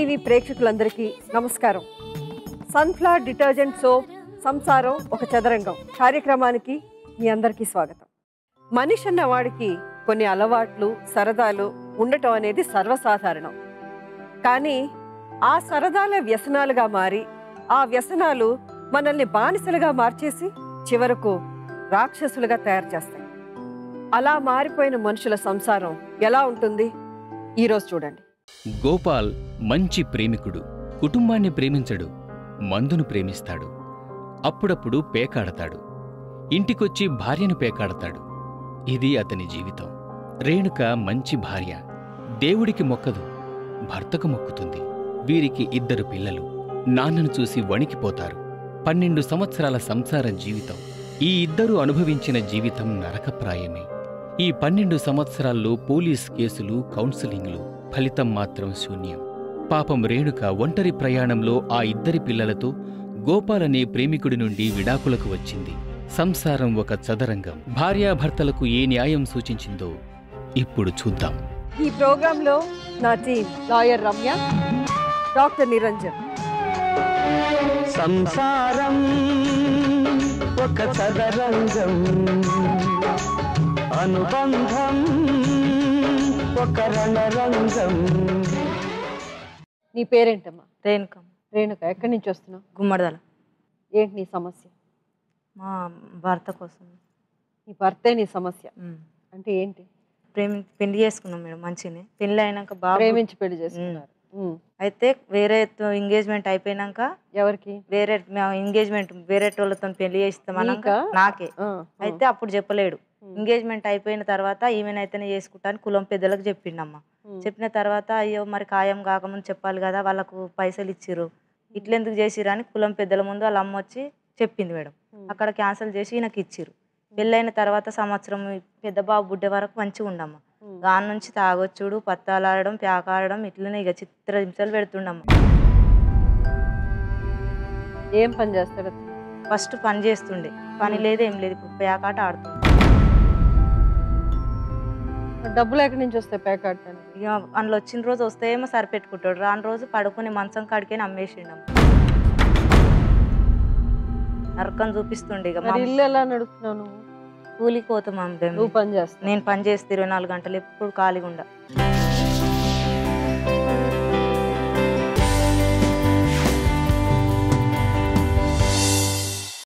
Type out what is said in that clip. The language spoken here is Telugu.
టీవీ ప్రేక్షకులందరికీ నమస్కారం సన్ఫ్లవర్ డిటర్జెంట్ సోప్ సంసారం ఒక చదరంగం కార్యక్రమానికి మీ అందరికీ స్వాగతం మనిషి అన్న వాడికి కొన్ని అలవాట్లు సరదాలు ఉండటం అనేది సర్వసాధారణం కానీ ఆ సరదాల వ్యసనాలుగా మారి ఆ వ్యసనాలు మనల్ని బానిసలుగా మార్చేసి చివరకు రాక్షసులుగా తయారు చేస్తాయి అలా మారిపోయిన మనుషుల సంసారం ఎలా ఉంటుంది ఈరోజు చూడండి గోపాల్ మంచి ప్రేమికుడు కుటుంబాన్ని ప్రేమించడు మందును ప్రేమిస్తాడు అప్పుడప్పుడు పేకాడతాడు ఇంటికొచ్చి భార్యను పేకాడతాడు ఇది అతని జీవితం రేణుక మంచి భార్య దేవుడికి మొక్కదు భర్తకు మొక్కుతుంది వీరికి ఇద్దరు పిల్లలు నాన్నను చూసి వణికిపోతారు పన్నెండు సంవత్సరాల సంసార జీవితం ఈ ఇద్దరు అనుభవించిన జీవితం నరకప్రాయమే ఈ పన్నెండు సంవత్సరాల్లో పోలీస్ కేసులు కౌన్సిలింగ్లు ఫలితం మాత్రం శూన్యం పాపం రేణుక ఒంటరి ప్రయాణంలో ఆ ఇద్దరి పిల్లలతో గోపాలనే ప్రేమికుడి నుండి విడాకులకు వచ్చింది సంసారం ఒక చదరంగం భార్యాభర్తలకు ఏ న్యాయం సూచించిందో ఇప్పుడు చూద్దాం ఈ ప్రోగ్రాంలో నా team lawyer Ramya doctor Niranjan సంసారం ఒక చదరంగం అనుబంధం ఒక రణరంగం నీ పేరేంటమ్మా రేణుకం రేణుక ఎక్కడి నుంచి వస్తున్నావు గుమ్మడిదల ఏంటి నీ సమస్య మా భర్త కోసం నీ భర్తే నీ సమస్య ఉమ్. అంటే ఏంటి ప్రేమి పెళ్లి చేసుకున్నాం మేడం మంచినే పెళ్లి అయినాక బాగా ప్రేమించి పెళ్లి చేసుకున్నారు ఉమ్. అయితే వేరే ఎంగేజ్మెంట్ అయిపోయినాక ఎవరికి వేరే ఎంగేజ్మెంట్ వేరే వాళ్ళతో పెళ్లి చేస్తామన్నాక నీకా? నాకే ఆ, అయితే అప్పుడు చెప్పలేడు ఎంగేజ్మెంట్ అయిపోయిన తర్వాత ఈమెనైతేనే చేసుకుంటాను కులం పెద్దలకు చెప్పిండమ్మ ఉమ్. చెప్పిన తర్వాత అయ్యో మరి ఖాయం కాకముందు చెప్పాలి కదా వాళ్ళకు పైసలు ఇచ్చిర్రు ఇట్లెందుకు చేసిర్రు అని కులం పెద్దల ముందు వాళ్ళ అమ్మ వచ్చి చెప్పింది మేడం ఉమ్. అక్కడ క్యాన్సిల్ చేసి ఈయనకి ఇచ్చిర్రు పెళ్ళైన తర్వాత సంవత్సరం ఈ పెద్ద బాబు బుడ్డే వరకు మంచిగా ఉండమ్మ ఉమ్. దాని నుంచి తాగొచ్చుడు పత్తాలాడడం ప్యాకాడడం ఇట్లనే ఇక చిత్ర హింసలు పెడుతుండమ్మ ఏం పని చేస్తాడు అతను? ఫస్ట్ పని చేస్తుండే పని లేదు ఏం లేదు ఇప్పుడు ప్యాకాట ఆడుతుంది డబ్బులు ఎక్కడి నుంచి వస్తాయి పేకాడటానికి ఇక అందులో వచ్చిన రోజు వస్తే ఏమో సరిపెట్టుకుంటాడు రాని రోజు పడుకుని మంచం కాడికే నమ్మేసిండమ్మ నరకం చూపిస్తుండే ఇక మా మరి ఇల్లు ఎలా నడుపుతున్నావు నువ్వు కూలికి పోతాం నువ్వు పని చేస్తావు నేను పని చేస్తే ఇరవై నాలుగు గంటలు ఎప్పుడు ఖాళీగా ఉండ